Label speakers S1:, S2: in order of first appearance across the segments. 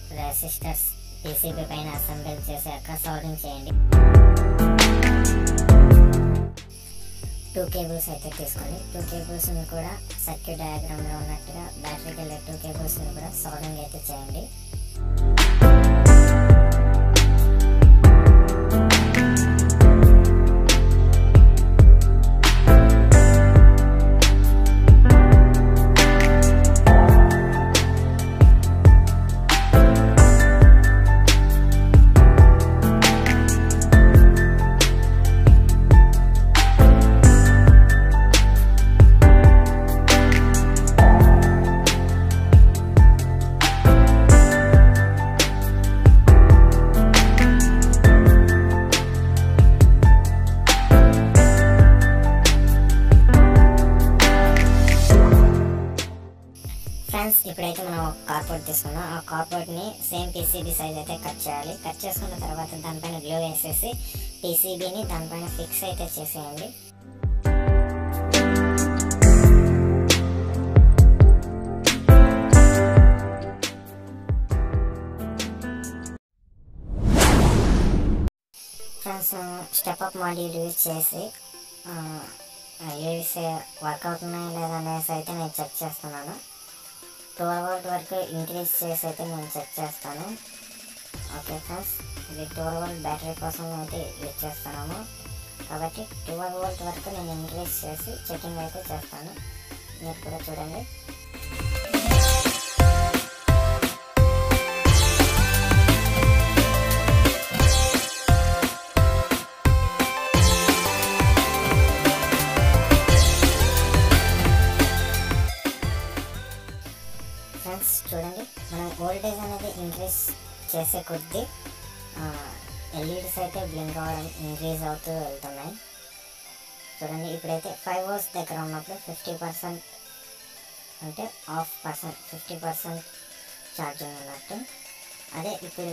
S1: Resistors PCB పైన assembly చేశాక సోల్డింగ్ చేయండి టూ కేబుల్స్ అయితే తీసుకొని టూ కేబుల్స్ని కూడా సర్క్యూట్ డయాగ్రామ్లో ఉన్నట్టుగా బ్యాటరీకి వెళ్ళే టూ కేబుల్స్ని కూడా సోల్డింగ్ అయితే చేయండి ఫ్రెండ్స్ ఇప్పుడైతే మనం ఒక కార్పోర్ట్ తీసుకున్నాం ఆ కార్పోర్ట్ని సేమ్ పీసీబీ సైజ్ అయితే కట్ చేయాలి కట్ చేసుకున్న తర్వాత దానిపైన గ్లూ వేసేసి పీసీబీని దానిపైన ఫిక్స్ అయితే చేసేయండి friends step up module use చేసి యూజ్ వర్క్ అవుతున్నాయా లేదా అనేసి అయితే నేను చెక్ చేస్తున్నాను ట్వెల్వ్ వోల్ట్ వరకు ఇంక్రీజ్ చేసి అయితే నేను చెక్ చేస్తాను ఓకే ఫ్రెండ్స్ ఇది ట్వెల్వ్ వోల్ట్ బ్యాటరీ కోసం అయితే యూజ్ చేస్తున్నాము కాబట్టి ట్వెల్వ్ వోల్ట్ వరకు నేను ఇంక్రీజ్ చేసి చెకింగ్ అయితే చేస్తాను మీరు కూడా చూడండి ఫ్రెండ్స్ చూడండి మనం వోల్టేజ్ అనేది ఇంక్రీజ్ చేసే కొద్దీ ఎల్ఈడీస్ అయితే బ్లింక్ అవ్వడం ఇంక్రీజ్ అవుతూ వెళ్తున్నాయి చూడండి ఇప్పుడైతే ఫైవ్ అవర్స్ దగ్గర ఉన్నప్పుడు ఫిఫ్టీ పర్సెంట్ అంటే half percent fifty percent charging ఉన్నట్టు అదే ఇప్పుడు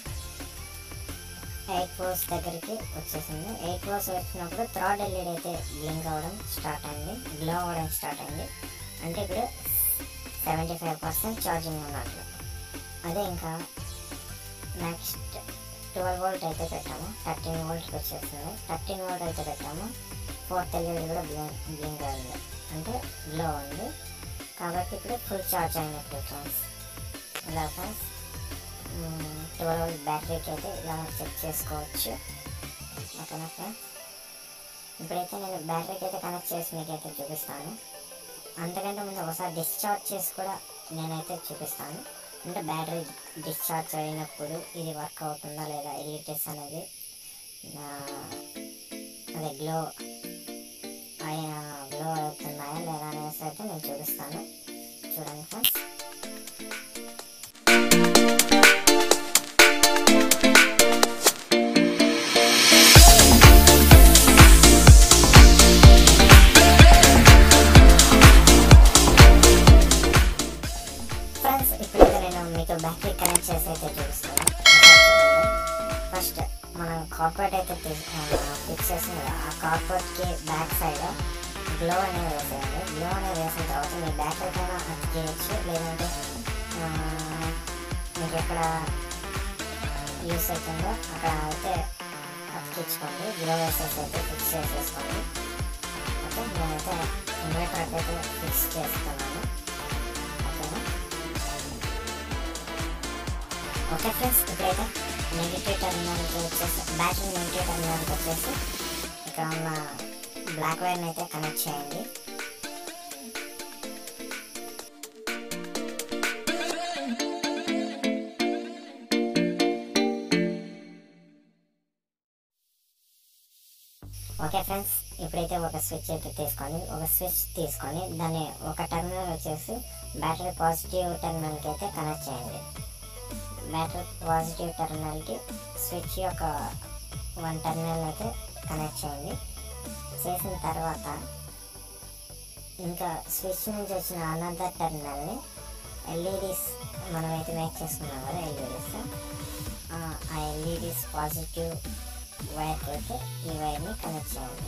S1: ఎయిట్ ఫోర్స్ దగ్గరికి వచ్చేసింది ఎయిట్ ఫోర్స్ వచ్చినప్పుడు థర్డ్ ఎల్ఈడి అయితే బ్లింక్ అవ్వడం స్టార్ట్ అయింది గ్లో అవ్వడం స్టార్ట్ అయింది అంటే ఇప్పుడు సెవెంటీ ఫైవ్ పర్సెంట్ ఛార్జింగ్ ఉన్నట్లు అదే ఇంకా నెక్స్ట్ ట్వెల్వ్ వోల్ట్ అయితే పెట్టాము థర్టీన్ వోల్ట్కి వచ్చేస్తుంది థర్టీన్ వోల్ట్ అయితే పెట్టాము ఫోర్త్ ఎల్ఈడి కూడా బ్లింక్ బ్లింక్ అయింది అంటే గ్లో ఉంది కాబట్టి ఇప్పుడు ఫుల్ ఛార్జ్ అయినట్టు ఫ్రెండ్స్ ఇలా ఫ్రెండ్స్ ట్వెల్వ్ వోల్ట్ బ్యాటరీకి అయితే ఇలా చెక్ చేసుకోవచ్చు ఓకేనా ఫ్రెండ్స్ ఇప్పుడైతే నేను బ్యాటరీకి అయితే కనెక్ట్ చేసి మీకైతే చూపిస్తాను అంతకంటే ముందు ఒకసారి డిశ్చార్జ్ చేసి కూడా నేనైతే చూపిస్తాను అంటే బ్యాటరీ డిశ్చార్జ్ అయినప్పుడు ఇది వర్క్ అవుతుందా లేదా ఎలిటెస్ అనేది అదే గ్లో అయిన గ్లో అవుతున్నాయా లేదా అనేసి అయితే నేను చూపిస్తాను చూడండి ఫ్రెండ్స్ ఫ్రెండ్స్ ఇప్పుడైతే నేను మీకు బ్యాటరీ కనెక్ట్ చేసి అయితే చూపిస్తాను ఫస్ట్ మనం కార్పొరేట్ అయితే ఫిక్స్ చేసిన కదా ఆ కార్పొరేట్కి బ్యాక్ సైడ్ గ్లో అనేది వేసేయండి గ్లో అనేది వేసిన తర్వాత మీ బ్యాటరీ పైన అతికేయచ్చు లేదంటే ఆ, మీకు ఎక్కడ యూస్ అవుతుందో అక్కడ అయితే అతికించుకోండి గ్లో వేసేసి అయితే ఫిక్స్ చేసేసుకోండి ఓకే నేనైతే ఇన్వర్టర్ అయితే ఫిక్స్ చేస్తున్నాను ఓకేనా ఓకే ఫ్రెండ్స్ ఇప్పుడైతే నెగిటివ్ టర్మినల్కి వచ్చేసి బ్యాటరీ నెగిటివ్ టర్మినల్కి వచ్చేసి ఇక్కడ ఉన్న బ్లాక్ వైర్ని అయితే కనెక్ట్ చేయండి ఓకే ఫ్రెండ్స్ ఇప్పుడైతే ఒక స్విచ్ అయితే తీసుకొని ఒక స్విచ్ తీసుకొని దాన్ని ఒక టర్మినల్ వచ్చేసి బ్యాటరీ పాజిటివ్ టర్మినల్కి అయితే కనెక్ట్ చేయండి బ్యాటరీ పాజిటివ్ టర్మినల్కి స్విచ్ యొక్క వన్ టర్మినల్ అయితే కనెక్ట్ చేయండి చేసిన తర్వాత ఇంకా స్విచ్ నుంచి వచ్చిన అనదర్ టర్మినల్ని ఎల్ఈడీస్ మనమైతే మేక్ చేసుకున్నాం కదా ఎల్ఈడీస్ ఆ ఎల్ఈడీస్ పాజిటివ్ వైర్ అయితే ఈ వైర్ని కనెక్ట్ చేయండి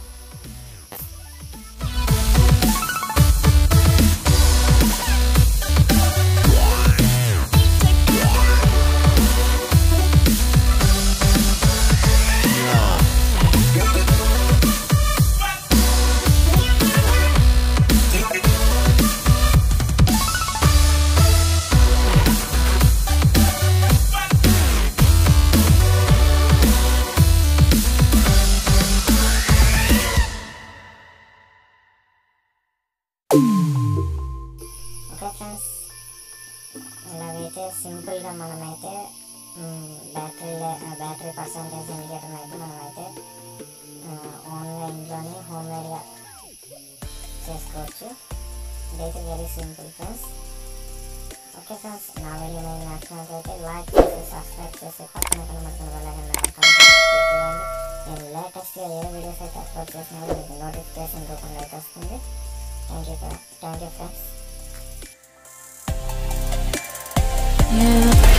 S1: అయితే సింపుల్గా మనమైతే బ్యాటరీ బ్యాటరీ పర్సంటేజ్ ఇండికేటర్ అయితే మనమైతే ఓన్గా ఇంట్లోనే హోమ్ మేడ్గా చేసుకోవచ్చు ఇదైతే very simple friends okay friends నా వీడియో మీకు నచ్చినట్లయితే లైక్ చేసి సబ్స్క్రైబ్ చేసి పక్కన కనబడుతున్న వెళ్ళగా నేను లేటెస్ట్గా ఏ వీడియోస్ అయితే అప్లోడ్ చేసినా కూడా మీకు నోటిఫికేషన్ రూపంలో అయితే వస్తుంది thank you thank you friends
S2: Yeah.